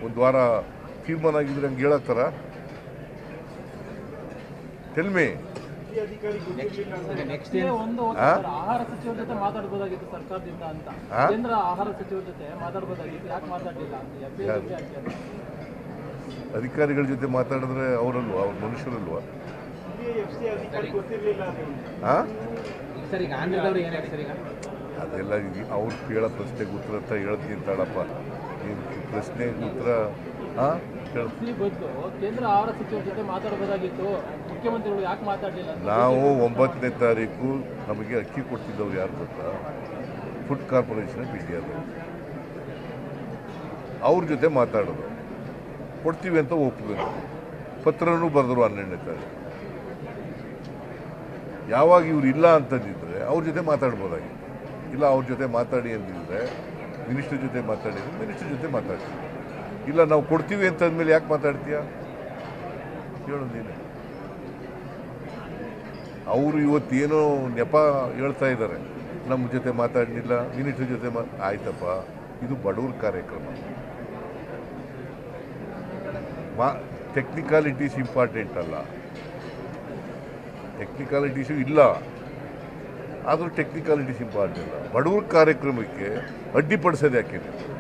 ಒಂದು ವಾರ ತೀರ್ಮಾನ ಆಗಿದ್ರೆ ಹಂಗೆ ಹೇಳತ್ತಾರ ಟೆಲ್ಮಿ ನೆಕ್ಸ್ಟ್ ಇದೇ ಒಂದು ಆ? ಸರ್, ಆಹಾರ ಸಚಿವರ ಜೊತೆ ಮಾತಾಡ್ಬೋದಾಗಿತ್ತು ಸರ್ಕಾರದಿಂದ ಅಂತ ಆ? ಕೇಂದ್ರ ಆಹಾರ ಸಚಿವರ ಜೊತೆ ಮಾತಾಡ್ಬೋದಾಗಿತ್ತು ಯಾಕೆ ಮಾತಾಡಲಿಲ್ಲ ಅಂತ FAO ಯಾರು? ಬಗ್ಗೆ ಯಾಕೆ ಅಂತ. ಅಧಿಕಾರಿಗಳ ಜೊತೆ ಮಾತಾಡಿದ್ರೆ ಅವರಲ್ವಾ ಅವ್ರ ಮನುಷ್ಯರಲ್ವಾ ಆ? ಸರ್ ಈಗ ಆಂಧ್ರದವ್ರು ಏನು ಹೇಳಿ ಸರ್ ಈಗ ಅದೆಲ್ಲ ಈಗ ಅವ್ರು ಕೇಳೋ ಪ್ರಶ್ನೆಗೆ ಉತ್ತರ ಅಂತ ಹೇಳ್ತೀನಿ ತಾಳಪ್ಪ ನೀನು ಪ್ರಶ್ನೆಗೆ ಉತ್ತರ ಹಾಂ ಹೇಳು ಈ ಬದಲು ಕೇಂದ್ರ ಆಹಾರ ಸಚಿವರ ಜೊತೆ ಮಾತಾಡಬಹುದಾಗಿತ್ತು ಮುಖ್ಯಮಂತ್ರಿಗಳು ಯಾಕೆ ಮಾತಾಡಲಿಲ್ಲ ಅಂತ ನಾವು ಒಂಬತ್ತನೇ ತಾರೀಕು ನಮಗೆ ಅಕ್ಕಿ ಕೊಡ್ತಿದ್ದವ್ರು ಯಾರು ಗೊತ್ತಾ ಫುಡ್ ಕಾರ್ಪೊರೇಷನ್ ಆಫ್ ಇಂಡಿಯಾದವರು ಅವ್ರ ಜೊತೆ ಮಾತಾಡೋದು ಕೊಡ್ತೀವಿ ಅಂತ ಒಪ್ಪಬೇಕು ಪತ್ರನೂ ಬರೆದ್ರು ಹನ್ನೆರಡನೇ ತಾರೀಕು ಯಾವಾಗ ಇವ್ರು ಇಲ್ಲ ಅಂತಂದಿದ್ರೆ ಅವ್ರ ಜೊತೆ ಮಾತಾಡ್ಬೋದಾಗಿತ್ತು ಇಲ್ಲ ಅವ್ರ ಜೊತೆ ಮಾತಾಡಿ ಅಂದಿದ್ರೆ ಮಿನಿಸ್ಟರ್ ಜೊತೆ ಮಾತಾಡಿದ್ರೆ ಮಿನಿಸ್ಟರ್ ಜೊತೆ ಮಾತಾಡ್ತೀವಿ ಇಲ್ಲ ನಾವು ಕೊಡ್ತೀವಿ ಅಂತಂದ್ಮೇಲೆ ಯಾಕೆ ಮಾತಾಡ್ತೀಯ ಹೇಳು ನೀನು ಅವರು ಇವತ್ತೇನೋ ನೆಪ ಹೇಳ್ತಾ ಇದ್ದಾರೆ ನಮ್ಮ ಜೊತೆ ಮಾತಾಡಲಿಲ್ಲ ಮಿನಿಸ್ಟರ್ ಜೊತೆ ಮಾ ಆಯ್ತಪ್ಪ ಇದು ಬಡವ್ರ ಕಾರ್ಯಕ್ರಮ ಮಾ ಟೆಕ್ನಿಕಾಲಿಟೀಸ್ ಇಂಪಾರ್ಟೆಂಟ್ ಅಲ್ಲ ಟೆಕ್ನಿಕಾಲಿಟೀಸು ಇಲ್ಲ ಆದರೂ ಟೆಕ್ನಿಕಾಲಿಟೀಸ್ ಇಂಪಾರ್ಟೆಂಟ್ ಅಲ್ಲ ಬಡವ್ರ ಕಾರ್ಯಕ್ರಮಕ್ಕೆ ಅಡ್ಡಿಪಡಿಸೋದು ಯಾಕೆ ನೀವು?